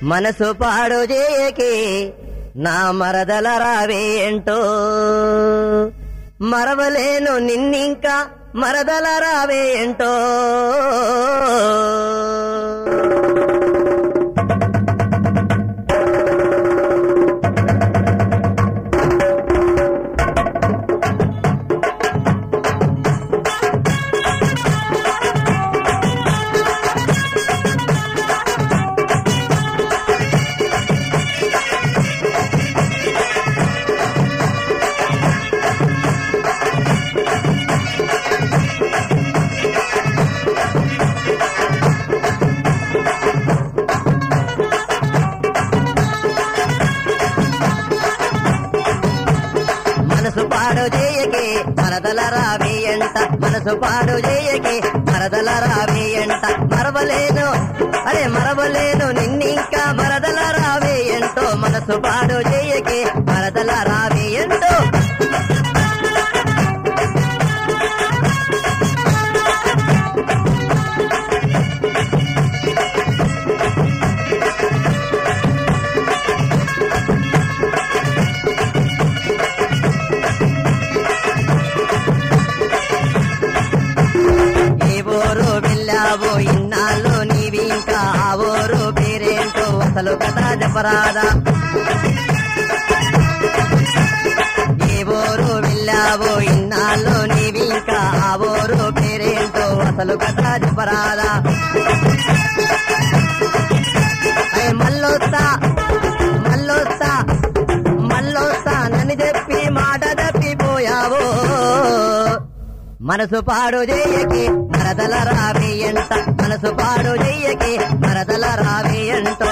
మనసు పాడు చేయకే నా మరదల రావేంటో మరవలేను నిన్నింకా మరదల రావేంటో మనసు పాడు చేయకే మరదల రావేయంట మనసు పాడు చేయకే మరదల రావేయంట మరవలేను అరే మరవలేను నిన్నింకా మరదల రావేయంటో మనసు పాడు చేయకే మరదల రావేయంటో ఏ ఊరు వెళ్ళావో ఇన్నాళ్ళు నీవి ఇంకా ఆ ఊరు పేరేంటో అసలు కథ చెప్పరాదా ఏ ఊరు వెళ్ళావో ఇన్నాళ్ళు నీవి ఇంకా ఆ ఊరు పేరేంటో అసలు కథ చెప్పరాదా అయ్ మల్లొస్తా మల్లొస్తా మల్లొస్తా నన్ను చెప్పి మాట తప్పిపోయావో మనసు పాడు చెయ్యకి మరదల రావేయంట మనసు పాడు చెయ్యకి మరదల రావేయంటో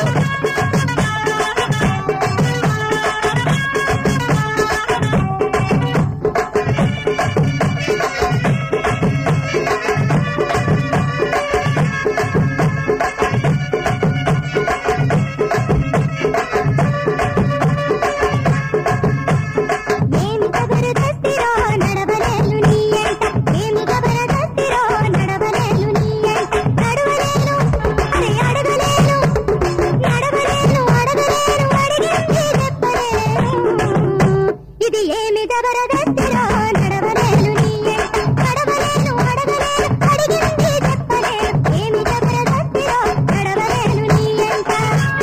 ఏమి జబరదస్తిరో నడవలేను నీ ఎంట ఏమి జబరదస్తిరో నడవలేను నీ ఎంట నడవలేను అరే అడగలేను నడవలేను అడగలేను అడిగింది చెప్పలేను ఇది ఏమి జబరదస్తిరో నడవలేను నీ ఎంట నడవలేను అడగలేను అడిగింది చెప్పలేను ఏమి జబరదస్తిరో నడవలేను నీ ఎంట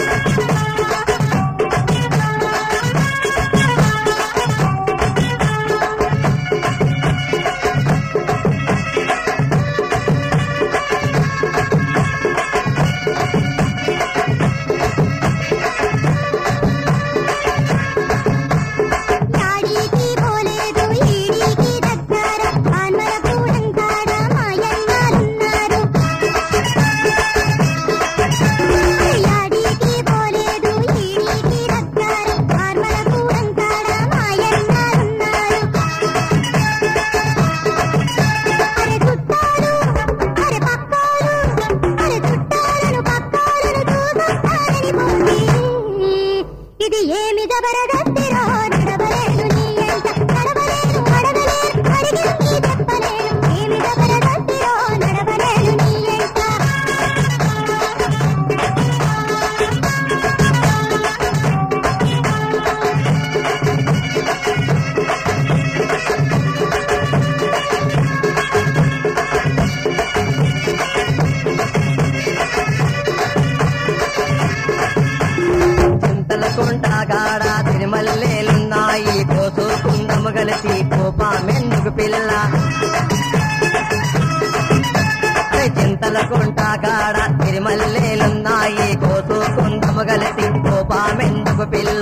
యాడికి పోలేదు ఈడికి దగ్గర ఆన్మలకు అంటాడ మాయన్నారున్నారు యాడికి పోలేదు ఈడికి దగ్గర ఆన్మలకు అంటాడ మాయన్నారున్నారు అరే చుట్టాలు అరే పక్కాలు అరే చుట్టాలను పక్కాలను చూసొస్తానని పోయి ఇది ఏమి జబరదస్తిరో నడవలేను నీ ఎంట నడవలేను అడగలేను అడిగింది చెప్పలేను ఏమి జబరదస్తిరో నడవలేను నీ ఎంట చింతల కుంట గాడ తిరుమల్లేలున్నాయి కోసుకుందము కలిసి కోపమెందుకు పిల్ల అరే చింతల కుంట గాడ తిరుమల్లేలున్నాయి కోసుకుందము కలిసి కోపమెందుకు పిల్ల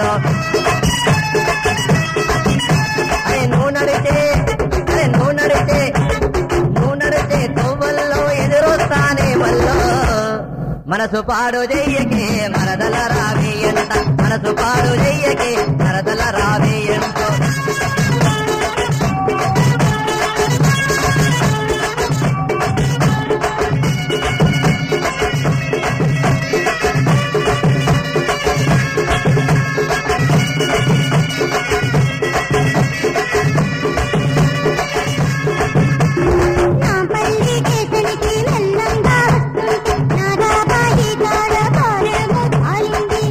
అరే నువ్వు నడితే అరే నువ్వు నడితే నువ్వు నడితే తోవల్లో ఎదురొస్తానే వల్లో మనసు పాడు చెయ్యకే మరదల రావేయంట మనసు పాడు చెయ్యకే మరదల రావేయంటో నా పల్లి దేశనికి మెల్లంగా వస్తుంటే నాగాబాయి గాడ పారేమో కాలింది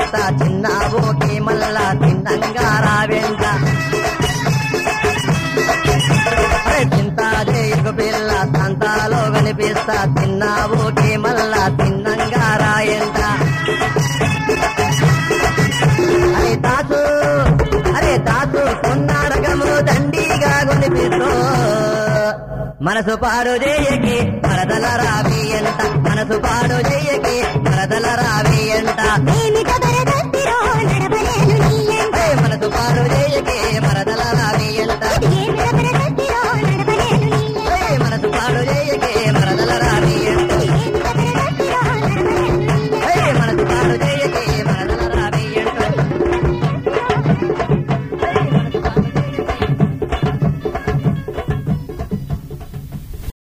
కొనిపిస్తా చిన్నాబోకి మళ్ళా తిన్నంగా రావెంట అరే చింతాజేయుకు పిల్ల సంతాలో కనిపిస్తా తిన్నాబోకి మళ్ళా తిన్నంగా రాయంట అరే తాసు అరే తాసు కొన్నారకము దండిగా కొనిపిస్తూ మనసు పాడు చేయకి మరదల రావి ఎంత మనసు పాడు చేయకి మరదల రావి ఎంత ఏమి కదా